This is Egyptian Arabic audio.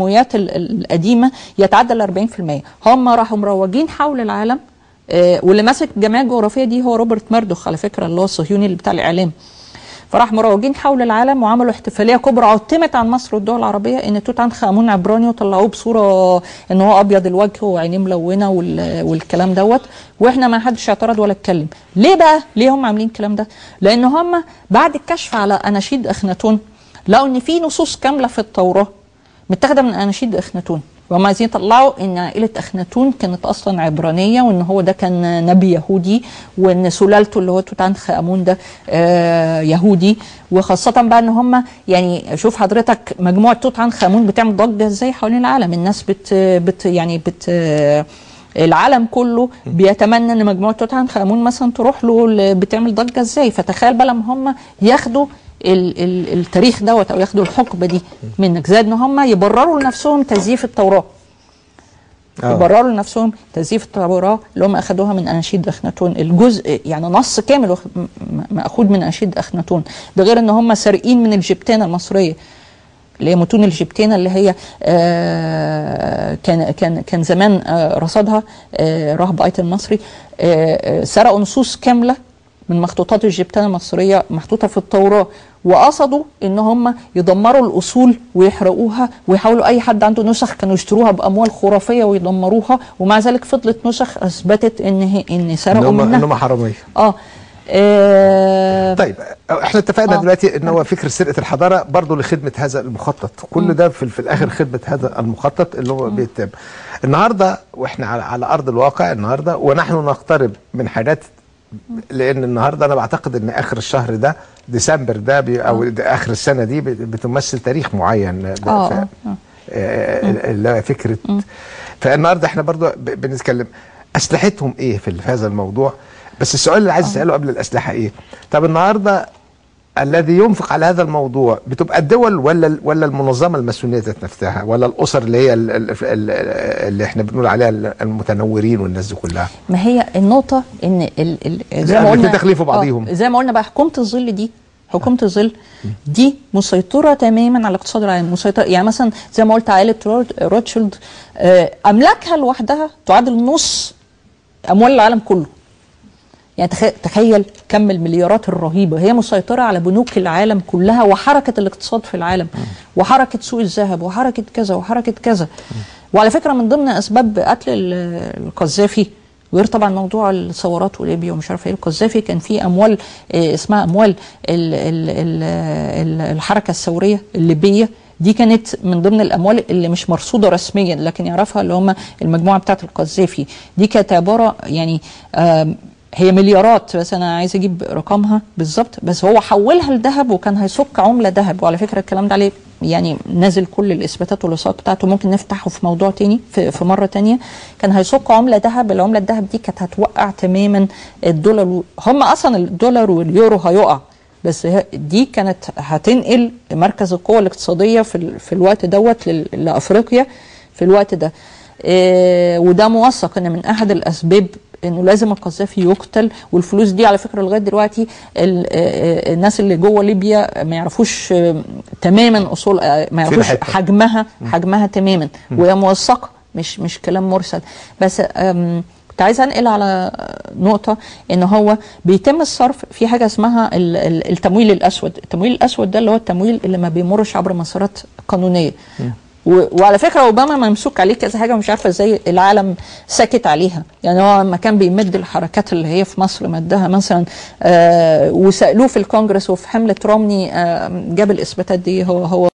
النمويات ال- ال- القديمه يتعدى ال 40% هم راحوا مروجين حول العالم آه، واللي ماسك الجمعيه الجغرافيه دي هو روبرت ماردوخ على فكره اللي هو الصهيوني اللي بتاع الاعلام فراح مروجين حول العالم وعملوا احتفاليه كبرى عتمت عن مصر والدول العربيه ان توت عنخ امون عبراني وطلعوه بصوره ان هو ابيض الوجه وعينيه ملونه وال- والكلام دوت واحنا ما حدش اعترض ولا اتكلم ليه بقى ليه هم عاملين الكلام ده لان هم بعد الكشف على اناشيد اخناتون لقوا ان في نصوص كامله في التوراه متاخده من اناشيد اخناتون وهم عايزين يطلعوا ان عائله اخناتون كانت اصلا عبرانيه وان هو ده كان نبي يهودي وان سلالته اللي هو توت عنخ امون ده آه يهودي وخاصه بقى ان هم يعني شوف حضرتك مجموعه توت عنخ امون بتعمل ضجه ازاي حوالين العالم الناس بت, بت يعني بت آه العالم كله بيتمنى ان مجموعه توت عنخ امون مثلا تروح له ل- بتعمل ضجه ازاي فتخيل بقى لما هم ياخدوا ال ال التاريخ دوت او ياخدوا الحقبه دي منك زائد ان هم يبرروا لنفسهم تزييف التوراه آه. يبرروا لنفسهم تزييف التوراه اللي هم اخذوها من اناشيد اخناتون الجزء يعني نص كامل واخ- م- م- ماخوذ من اناشيد اخناتون ده غير ان هم سارقين من الجبتانه المصريه اللي هي متون الجبتينه اللي هي آه كان كان كان زمان آه رصدها آه راهب ايتن المصري آه آه سرقوا نصوص كامله من مخطوطات الجبتانه المصريه محطوطه في التوراه وقصدوا ان هم يدمروا الاصول ويحرقوها ويحاولوا اي حد عنده نسخ كانوا يشتروها باموال خرافيه ويدمروها ومع ذلك فضلت نسخ اثبتت ان هي ان ان سرقوا هم منها ان هم حراميه اه, آه طيب احنا اتفقنا آه. دلوقتي ان هو فكر سرقه الحضاره برضه لخدمه هذا المخطط كل ده في, في الاخر خدمه هذا المخطط اللي هو بيتم النهارده واحنا على, على ارض الواقع النهارده ونحن نقترب من حاجات لان النهارده انا بعتقد ان اخر الشهر ده ديسمبر ده بي او ده اخر السنه دي بت- بتمثل تاريخ معين ده آه، ف- آه، آه. آه، اللي هو فكره فالنهارده احنا برضو ب- بنتكلم اسلحتهم ايه في في هذا الموضوع بس السؤال اللي عايز اساله قبل الاسلحه ايه طب النهارده الذي ينفق على هذا الموضوع بتبقى الدول ولا ولا المنظمه الماسونيه ذات نفسها ولا الاسر اللي هي ال- ال- ال- اللي احنا بنقول عليها المتنورين والناس دي كلها ما هي النقطة ان ال ال زي يعني ما قلنا الاتنين دخلوا في بعضيهم. آه، زي ما قلنا بقى حكومة الظل دي حكومة الظل دي مسيطرة تماما على الاقتصاد العالمي مسيطرة يعني مثلا زي ما قلت عائلة رود- روتشيلد آه، أملاكها لوحدها تعادل نص أموال العالم كله يعني تخ- تخيل كم المليارات الرهيبة هي مسيطرة على بنوك العالم كلها وحركة الاقتصاد في العالم وحركة سوق الذهب وحركة كذا وحركة كذا وعلى فكرة من ضمن أسباب قتل ال- القذافي غير طبعا موضوع الثورات وليبيا ومش عارف ايه القذافي كان في اموال آه، اسمها اموال ال ال ال ال الحركه الثوريه الليبيه دي كانت من ضمن الاموال اللي مش مرصوده رسميا لكن يعرفها اللي هم المجموعه بتاعه القذافي دي كانت عباره يعني آم، هي مليارات بس انا عايز اجيب رقمها بالظبط بس هو حولها لذهب وكان هيصك عمله ذهب وعلى فكره الكلام ده عليه يعني نازل كل الاثباتات والاحصاءات بتاعته ممكن نفتحه في موضوع تاني في, في مره تانية كان هيصك عمله ذهب العمله الذهب دي كانت هتوقع تماما الدولار و- هم اصلا الدولار واليورو هيقع بس هي- دي كانت هتنقل مركز القوة الاقتصادية في, ال- في الوقت دوت لل- لأفريقيا في الوقت ده إيه وده موثق ان من احد الاسباب انه لازم القذافي يقتل والفلوس دي على فكره لغايه دلوقتي ال- آه، الناس اللي جوه ليبيا ما يعرفوش آه، تماما اصول آه، ما يعرفوش حتة. حجمها حجمها تماما وهي موثقه مش مش كلام مرسل بس أم، كنت عايزه انقل على نقطه ان هو بيتم الصرف في حاجه اسمها ال- ال- التمويل الاسود التمويل الاسود ده اللي هو التمويل اللي ما بيمرش عبر مسارات قانونيه و- وعلى فكره اوباما ممسوك عليه كذا حاجه مش عارفه ازاي العالم سكت عليها يعني هو لما كان بيمد الحركات اللي هي في مصر مدها مثلا آه وسالوه في الكونجرس وفي حمله رومني آه جاب الاثباتات دي هو هو